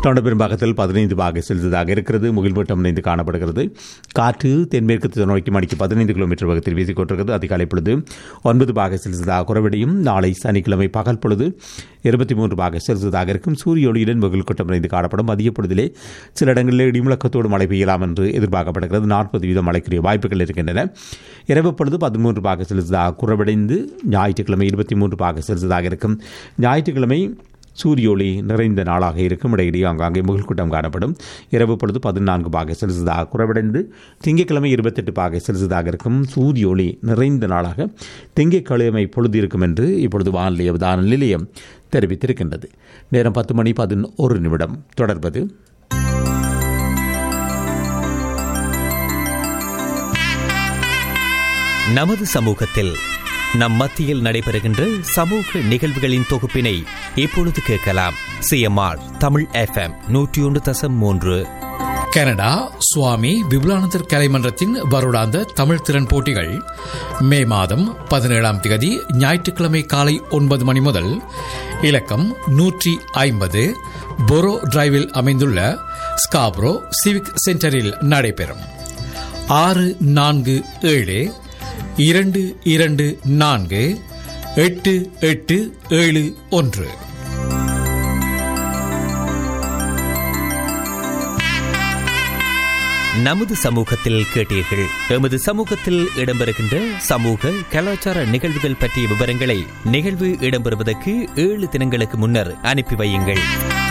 தொண்ட பெரும்பாகத்தில் பதினைந்து பாக செலுத்ததாக இருக்கிறது முகில்மூட்டம் இணைந்து காணப்படுகிறது காற்று தென்மேற்கு நோக்கி மணிக்கு பதினைந்து கிலோமீட்டர் வேகத்தில் வீசிக் கொண்டிருக்கிறது அதிகாலை பொழுது ஒன்பது பாக செலுத்ததாக குறைவடையும் நாளை சனிக்கிழமை பகல் பொழுது இருபத்தி மூன்று பாக செலுத்ததாக இருக்கும் சூரிய ஒளியுடன் முகில் கூட்டம் இணைந்து காணப்படும் மதிய பொழுதிலே சில இடங்களில் இடிமுழக்கத்தோடு மழை பெய்யலாம் என்று எதிர்பார்க்கப்படுகிறது நாற்பது வீதம் மழைக்குரிய வாய்ப்புகள் இருக்கின்றன இரவு பொழுது பதிமூன்று பாக செலுத்ததாக குறைவடைந்து ஞாயிற்றுக்கிழமை இருபத்தி மூன்று பாக செலுத்ததாக இருக்கும் ஞாயிற்றுக்கிழமை சூரிய ஒளி நிறைந்த நாளாக இருக்கும் இடையிடையே ஆங்காங்கே முகல்கூட்டம் காணப்படும் இரவு பொழுது பதினான்கு பாகை செல்சியஸாக குறைவடைந்து திங்கட்கிழமை இருபத்தெட்டு பாகை செல்சியஸாக இருக்கும் சூரிய ஒளி நிறைந்த நாளாக திங்கட்கிழமை பொழுது இருக்கும் என்று இப்பொழுது வானிலை அவதான நிலையம் தெரிவித்திருக்கின்றது நேரம் பத்து மணி பதினொரு நிமிடம் தொடர்பது நமது சமூகத்தில் நம் மத்தியில் நடைபெறுகின்ற சமூக நிகழ்வுகளின் தொகுப்பினை இப்பொழுது கேட்கலாம் சிஎம்ஆர் தமிழ் எஃப்எம் நூற்றி ஒன்று தசம் மூன்று கனடா சுவாமி விபுலானந்தர் கலைமன்றத்தின் வருடாந்த தமிழ் திறன் போட்டிகள் மே மாதம் பதினேழாம் தேதி ஞாயிற்றுக்கிழமை காலை ஒன்பது மணி முதல் இலக்கம் நூற்றி ஐம்பது பொரோ டிரைவில் அமைந்துள்ள ஸ்காப்ரோ சிவிக் சென்டரில் நடைபெறும் ஆறு நான்கு ஏழு இரண்டு இரண்டு நான்கு எட்டு எட்டு ஏழு ஒன்று நமது சமூகத்தில் கேட்டீர்கள் எமது சமூகத்தில் இடம்பெறுகின்ற சமூக கலாச்சார நிகழ்வுகள் பற்றிய விவரங்களை நிகழ்வு இடம்பெறுவதற்கு ஏழு தினங்களுக்கு முன்னர் அனுப்பி வையுங்கள்